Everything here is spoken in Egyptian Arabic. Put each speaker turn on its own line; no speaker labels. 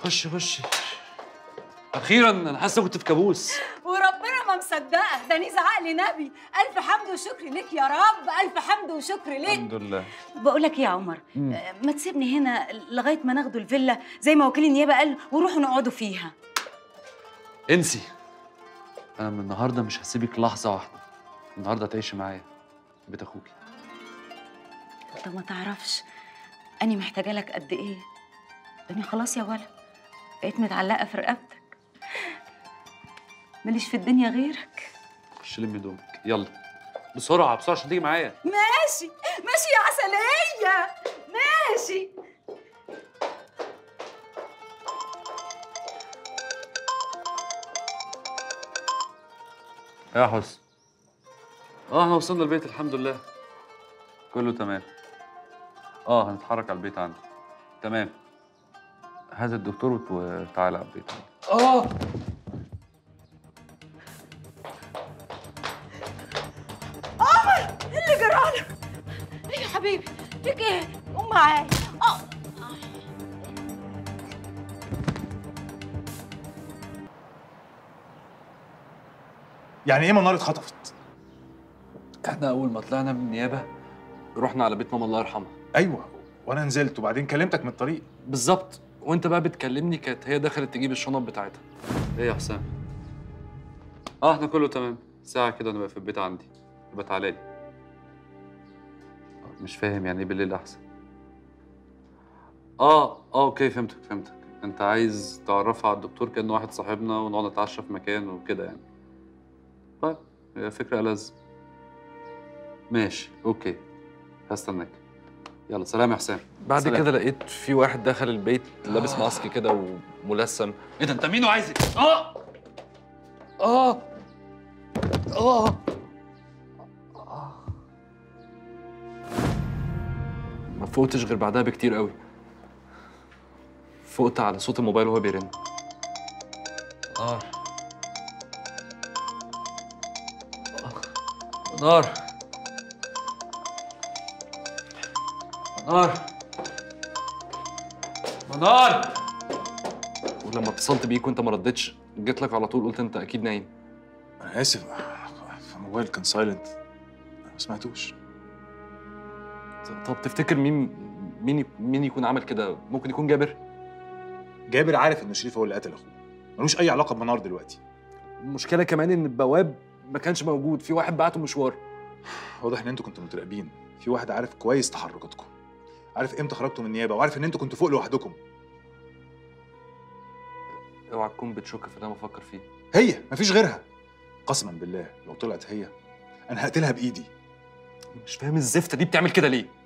خش خش اخيرا انا حاسس كنت في كابوس
وربنا ما مصدقه ده نيزة عقل نبي الف حمد وشكر لك يا رب الف حمد وشكر لك
الحمد لله
بقول لك ايه يا عمر
مم.
آه، ما تسيبني هنا لغايه ما ناخدوا الفيلا زي ما وكيل النيابه قال ونروحوا نقعدوا فيها
انسي انا من النهارده مش هسيبك لحظه واحده النهارده تعيشي معايا في بيت اخوكي
انت ما تعرفش اني محتاجه لك قد ايه اني خلاص يا ولا بقيت متعلقه في رقبتك ماليش في الدنيا غيرك
خش لمي هدومك يلا بسرعه بسرعه عشان تيجي معايا
ماشي ماشي يا عسليه ماشي
يا حسن اه احنا وصلنا البيت الحمد لله كله تمام اه هنتحرك على البيت عندي تمام هات الدكتور وت- وتعالى على البيت عندي اه
ايه اللي جرالك ايه يا حبيبي ليك ايه قوم معايا اه
يعني ايه منار اتخطفت؟
احنا اول ما طلعنا من النيابه رحنا على بيت ماما الله يرحمها
ايوه وانا نزلت وبعدين كلمتك من الطريق
بالظبط وانت بقى بتكلمني كانت هي دخلت تجيب الشنط بتاعتها ايه يا حسام اه احنا كله تمام ساعه كده ونبقى في البيت عندي يبقى تعالى لي مش فاهم يعني ايه بالليل احسن اه اه اوكي فهمتك فهمتك انت عايز تعرفها على الدكتور كانه واحد صاحبنا ونقعد نتعشى في مكان وكده يعني طيب هي فكره ألذ ماشي اوكي هستناك يلا سلام يا حسام
بعد
سلام.
كده لقيت في واحد دخل البيت لابس ماسك كده وملثم
ايه ده انت مين وعايز ايه؟ اه اه اه
ما فوقتش غير بعدها بكتير قوي فقت على صوت الموبايل وهو بيرن
نار نار نار منار
ولما اتصلت بيك وانت ما ردتش جيت لك على طول قلت انت اكيد نايم
انا اسف الموبايل كان سايلنت ما سمعتوش
طب تفتكر مين مين مين يكون عمل كده ممكن يكون جابر
جابر عارف ان شريف هو اللي قتل اخوه ملوش اي علاقه بمنار دلوقتي
المشكله كمان ان البواب ما كانش موجود في واحد بعته مشوار
واضح ان انتوا كنتوا متراقبين في واحد عارف كويس تحركاتكم عارف امتى خرجتوا من النيابه وعارف ان انتوا كنتوا فوق لوحدكم
اوعى تكون بتشك في اللي انا بفكر فيه
هي مفيش غيرها قسما بالله لو طلعت هي انا هقتلها بايدي
مش فاهم الزفته دي بتعمل كده ليه